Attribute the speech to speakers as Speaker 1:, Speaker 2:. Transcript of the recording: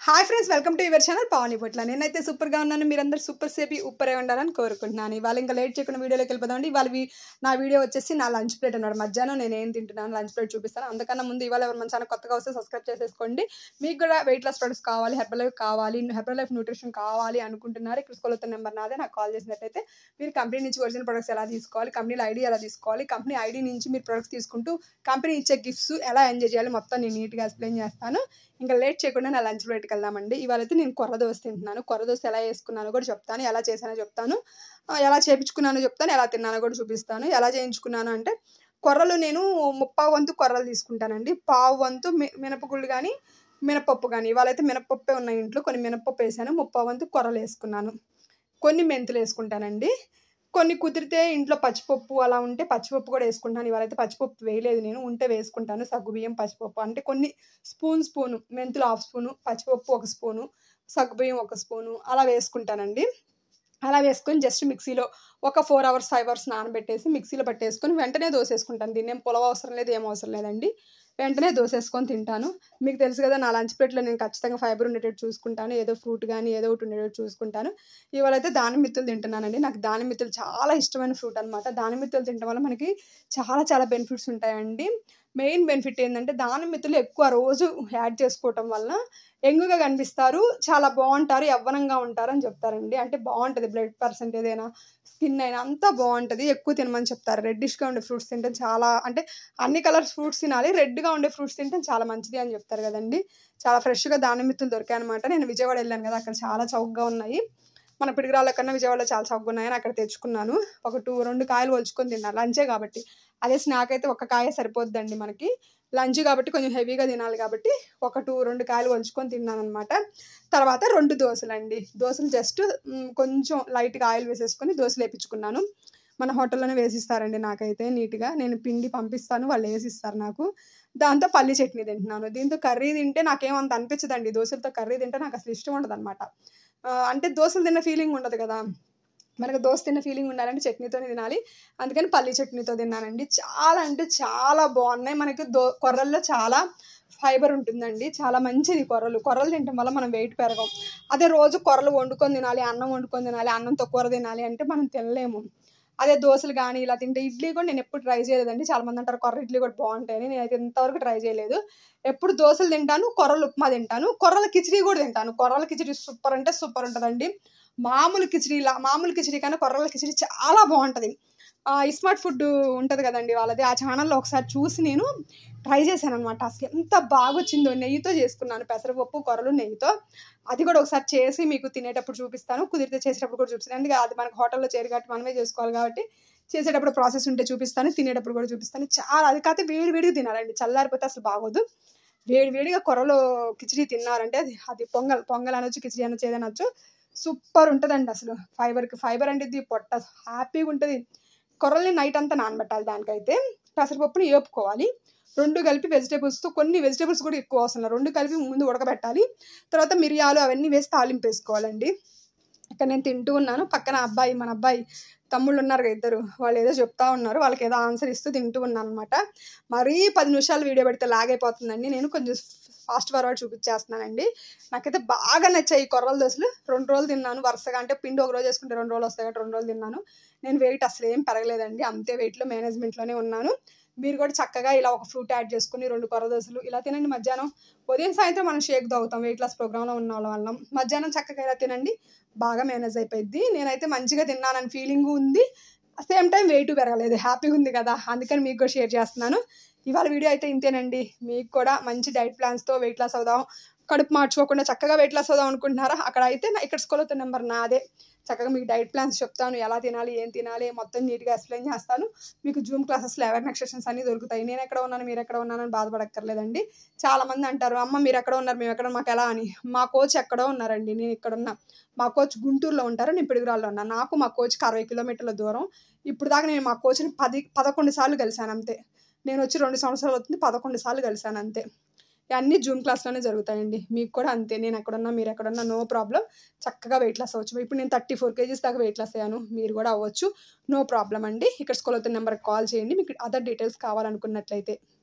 Speaker 1: Hi friends welcome to your channel Pavani Potla నేనైతే సూపర్గా ఉన్నాను మీరందరూ సూపర్ సేపి ఉప్పరే ఉండాలని కోరుకుంటున్నాను ఇవాళ ఇంకా లేట్ చేయకుండా వీడియోలోకి వెళ్ళిపోదామండి ఇవాళ వీ- నా వీడియో వచ్చేసి నా లంచ్ ప్లేట్ అన్నాడు మధ్యాహ్నం నేను ఏం తింటున్నాను లంచ్ ప్లేట్ చూపిస్తాను అందుకన్నా ముందు ఇవాళ ఎవరు మన ఛానల్ కొత్తగా వస్తే సబ్స్క్రైబ్ చేసేసుకోండి మీకు కూడా వెయిట్ లాస్ ప్రొడక్ట్స్ కావాలి హెర్బల్ లైఫ్ కావాలి హెర్బల్ లైఫ్ న్యూట్రిషన్ కావాలి అనుకుంటున్నారు ఇక్కడ స్కూల్ నెంబర్ నాదే నాకు కాల్ చేసినట్టయితే మీరు కంపెనీ నుంచి ఒరిజినల్ ప్రొడక్ట్స్ ఎలా తీసుకోవాలి కంపెనీలో ఐడి ఎలా తీసుకోవాలి కంపెనీ ఐడి నుంచి మీరు ప్రొడక్ట్స్ తీసుకుంటూ కంపెనీ ఇచ్చే గిఫ్ట్స్ ఎలా ఎంజాయ్ చేయాలి మొత్తం నేను నీట్గా ఎక్స్ప్లెయిన్ చేస్తాను ఇంకా లేట్ చేయకుండా నా లంచ్ ప్లేట్కి వెళ్దామండి ఇవాళైతే నేను కొర్ర దోశ తింటున్నాను కొర్ర దోశ ఎలా వేసుకున్నానో కూడా చెప్తాను ఎలా చేశానో చెప్తాను ఆ, ఎలా చేపించుకున్నానో చెప్తాను ఎలా తిన్నానో కూడా చూపిస్తాను ఎలా చేయించుకున్నాను అంటే కొర్రలు నేను ముప్పావు వంతు కొర్రలు తీసుకుంటానండి పావు వంతు మి- మినపగుళ్ళు కానీ మినపప్పు కానీ ఇవాళైతే మినపప్పే ఉన్నాయి ఇంట్లో కొన్ని మినపప్పు వేసాను ముప్పావు వంతు కొర్రలు వేసుకున్నాను కొన్ని మెంతులు వేసుకుంటానండి కొన్ని కుదిరితే ఇంట్లో పచ్చిపప్పు అలా ఉంటే పచ్చిపప్పు కూడా వేసుకుంటాను ఇవాళైతే పచ్చిపప్పు వేయలేదు నేను ఉంటే వేసుకుంటాను సగ్గుబియ్యం పచ్చిపప్పు అంటే కొన్ని స్పూన్ స్పూను మెంతులు హాఫ్ స్పూను పచ్చిపప్పు ఒక స్పూను సగ్గుబియ్యం ఒక స్పూను అలా వేసుకుంటానండి అలా వేసుకొని జస్ట్ మిక్సీలో ఒక ఫోర్ అవర్స్ ఫైవ్ అవర్స్ నానబెట్టేసి మిక్సీలో పట్టేసుకొని వెంటనే దోసేసుకుంటాను దీన్ని ఏం పులవ అవసరం లేదు ఏం అవసరం లేదండి వెంటనే దోసేసుకొని తింటాను మీకు తెలుసు కదా నా లంచ్ ప్లేట్లో నేను ఖచ్చితంగా ఫైబర్ ఉండేటట్టు చూసుకుంటాను ఏదో ఫ్రూట్ కానీ ఏదో ఒకటి ఉండేటట్టు చూసుకుంటాను ఇవాళ అయితే దానిమిత్తులు తింటున్నానండి నాకు దానిమిత్తులు చాలా ఇష్టమైన ఫ్రూట్ అనమాట దానిమిత్తులు తినడం వల్ల మనకి చాలా చాలా బెనిఫిట్స్ ఉంటాయండి మెయిన్ బెనిఫిట్ ఏంటంటే దానిమిత్తులు ఎక్కువ రోజు యాడ్ చేసుకోవటం వల్ల యంగ్గా కనిపిస్తారు చాలా బాగుంటారు యవ్వనంగా ఉంటారు అని చెప్తారండి అంటే బాగుంటుంది బ్లడ్ పర్సెంటేజ్ అయినా స్కిన్ అయినా అంతా బాగుంటుంది ఎక్కువ తినమని చెప్తారు రెడ్డిష్గా ఉండే ఫ్రూట్స్ తింటే చాలా అంటే అన్ని కలర్స్ ఫ్రూట్స్ తినాలి రెడ్గా ఉండే ఫ్రూట్స్ తింటే చాలా మంచిది అని చెప్తారు కదండి చాలా ఫ్రెష్గా దానిమిత్తులు దొరికాయి అనమాట నేను విజయవాడ వెళ్ళాను కదా అక్కడ చాలా చౌకగా ఉన్నాయి మన పిడిగిరాళ్ళ కన్నా విజయవాడలో చాలా చౌకగా ఉన్నాయని అక్కడ తెచ్చుకున్నాను ఒక టూ రెండు కాయలు ఒలుచుకొని తిన్నాను లంచే కాబట్టి అదే స్నాక్ అయితే ఒక కాయ సరిపోద్దండి మనకి లంచ్ కాబట్టి కొంచెం హెవీగా తినాలి కాబట్టి ఒక టూ రెండు కాయలు ఒలుచుకొని తిన్నాను అనమాట తర్వాత రెండు దోశలు అండి దోశలు జస్ట్ మ్, కొంచెం లైట్గా ఆయిల్ వేసేసుకొని దోశలు వేపించుకున్నాను మన హోటల్లోనే వేసిస్తారండి నాకైతే నీట్గా నేను పిండి పంపిస్తాను వాళ్ళు వేసిస్తారు నాకు దాంతో పల్లి చట్నీ తింటున్నాను దీంతో కర్రీ తింటే నాకేమంత అనిపించదండి దోశలతో కర్రీ తింటే నాకు అసలు ఇష్టం ఉండదు అనమాట అంటే దోశలు తిన్న ఫీలింగ్ ఉండదు కదా మనకు దోశ తిన్న ఫీలింగ్ ఉండాలంటే చట్నీతోనే తినాలి అందుకని పల్లి చట్నీతో తిన్నానండి చాలా అంటే చాలా బాగున్నాయి మనకి దో కొర్రల్లో చాలా ఫైబర్ ఉంటుందండి చాలా మంచిది కొర్రలు కొర్రలు తినడం వల్ల మనం వెయిట్ పెరగం అదే రోజు కొర్రలు వండుకొని తినాలి అన్నం వండుకొని తినాలి అన్నంతో కూర తినాలి అంటే మనం తినలేము అదే దోశలు కానీ ఇలా తింటే ఇడ్లీ కూడా నేను ఎప్పుడు ట్రై చేయలేదండి చాలా మంది అంటారు కొర్ర ఇడ్లీ కూడా బాగుంటాయని నేనైతే ఇంతవరకు ట్రై చేయలేదు ఎప్పుడు దోశలు తింటాను కొర్రలు ఉప్మా తింటాను కొర్రల కిచిడి కూడా తింటాను కొర్రల కిచిడి సూపర్ అంటే సూపర్ ఉంటుందండి మామూలు కిచిడిలా మామూలు కిచిడి కన్నా కొర్రల కిచిడి చాలా బాగుంటుంది ఆ, ఇస్మార్ట్ ఫుడ్ ఉంటుంది కదండి వాళ్ళది ఆ ఛానల్లో ఒకసారి చూసి నేను ట్రై చేశాను అనమాట అసలు ఎంత బాగా వచ్చిందో నెయ్యితో చేసుకున్నాను పెసరపప్పు కొర్రలు నెయ్యితో అది కూడా ఒకసారి చేసి మీకు తినేటప్పుడు చూపిస్తాను కుదిరితే చేసేటప్పుడు కూడా చూపిస్తాను ఎందుకంటే అది మనకు హోటల్లో చేరి కాబట్టి మనమే చేసుకోవాలి కాబట్టి చేసేటప్పుడు ప్రాసెస్ ఉంటే చూపిస్తాను తినేటప్పుడు కూడా చూపిస్తాను చాలా అది కాకపోతే వేడి వేడిగా తినాలండి చల్లారిపోతే అసలు బాగోదు వేడి వేడిగా కొర్రలు కిచిడి తిన్నారంటే అది అది పొంగల్ పొంగల్ అనొచ్చు కిచిడి అనొచ్చు ఏదనొచ్చు సూపర్ ఉంటుందండి అసలు ఫైబర్కి ఫైబర్ అంటే ఇది పొట్ట హ్యాపీగా ఉంటుంది కొర్రల్ని నైట్ అంతా నానబెట్టాలి దానికైతే పెసరపప్పుని వేపుకోవాలి రెండు కలిపి వెజిటేబుల్స్తో కొన్ని వెజిటేబుల్స్ కూడా ఎక్కువ అవసరం లేదు. రెండు కలిపి ముందు ఉడకబెట్టాలి తర్వాత మిరియాలు అవన్నీ వేసి తాలింపు వేసుకోవాలండి ఇక్కడ నేను తింటూ ఉన్నాను పక్కన అబ్బాయి మన అబ్బాయి తమ్ముళ్ళు ఉన్నారు కదా ఇద్దరు వాళ్ళు ఏదో చెప్తా ఉన్నారు వాళ్ళకి ఏదో ఆన్సర్ ఇస్తూ తింటూ ఉన్నాను అనమాట మరీ పది నిమిషాలు వీడియో పెడితే లాగైపోతుందండి నేను కొంచెం ఫాస్ట్ ఫార్వర్డ్ చూపించేస్తున్నానండి నాకైతే బాగా నచ్చాయి ఈ కొర్రల దోశలు రెండు రోజులు తిన్నాను వరుసగా అంటే పిండి ఒక రోజు వేసుకుంటే రెండు రోజులు వస్తాయి కాబట్టి రెండు రోజులు తిన్నాను నేను వెయిట్ అసలు ఏం పెరగలేదండి అంతే వెయిట్లో మేనేజ్మెంట్లోనే ఉన్నాను మీరు కూడా చక్కగా ఇలా ఒక ఫ్రూట్ యాడ్ చేసుకుని రెండు కొర్ర దోశలు ఇలా తినండి మధ్యాహ్నం ఉదయం సాయంత్రం మనం షేక్ తాగుతాం వెయిట్ లాస్ ప్రోగ్రాంలో ఉన్న వాళ్ళ వల్ల మధ్యాహ్నం చక్కగా ఇలా తినండి బాగా మేనేజ్ అయిపోయింది నేనైతే మంచిగా తిన్నానని ఫీలింగ్ ఉంది సేమ్ టైం వెయిట్ పెరగలేదు హ్యాపీగా ఉంది కదా అందుకని మీకు కూడా షేర్ చేస్తున్నాను ఇవాళ వీడియో అయితే ఇంతేనండి మీకు కూడా మంచి డైట్ ప్లాన్స్తో వెయిట్ లాస్ అవుదాం కడుపు మార్చుకోకుండా చక్కగా వెయిట్ లాస్ అవుదాం అనుకుంటున్నారా అక్కడ అయితే నా- ఇక్కడ స్కూల్ అవుతున్న నెంబర్ నాదే చక్కగా మీకు డైట్ ప్లాన్స్ చెప్తాను ఎలా తినాలి ఏం తినాలి మొత్తం నీట్గా ఎక్స్ప్లెయిన్ చేస్తాను మీకు జూమ్ క్లాసెస్లో అవేర్నెస్ సెషన్స్ అన్ని దొరుకుతాయి నేను ఎక్కడ ఉన్నాను మీరు ఎక్కడ ఉన్నానని బాధపడక్కర్లేదండి చాలా మంది అంటారు అమ్మ మీరు ఎక్కడ ఉన్నారు మేము ఎక్కడ మాకు ఎలా అని మా కోచ్ ఎక్కడో ఉన్నారండి నేను ఇక్కడ ఉన్నా మా కోచ్ గుంటూరులో ఉంటారు నేను పిడుగురాల్లో ఉన్నా నాకు మా కోచ్కి అరవై కిలోమీటర్ల దూరం ఇప్పుడు దాకా నేను మా కోచ్ని పది పదకొండు సార్లు కలిశాను అంతే నేను వచ్చి రెండు సంవత్సరాలు అవుతుంది పదకొండు సార్లు కలిశాను అంతే అన్నీ జూమ్ క్లాస్లోనే జరుగుతాయండి మీకు కూడా అంతే నేను ఎక్కడున్నా మీరు ఎక్కడున్నా నో ప్రాబ్లం చక్కగా వెయిట్ లాస్ అవ్వచ్చు ఇప్పుడు నేను థర్టీ ఫోర్ కేజీస్ దాకా వెయిట్ లాస్ అయ్యాను మీరు కూడా అవ్వచ్చు నో ప్రాబ్లం అండి ఇక్కడ స్కూల్ అవుతున్న నెంబర్కి కాల్ చేయండి మీకు అదర్ డీటెయిల్స్ కావాలనుకున్నట్లయితే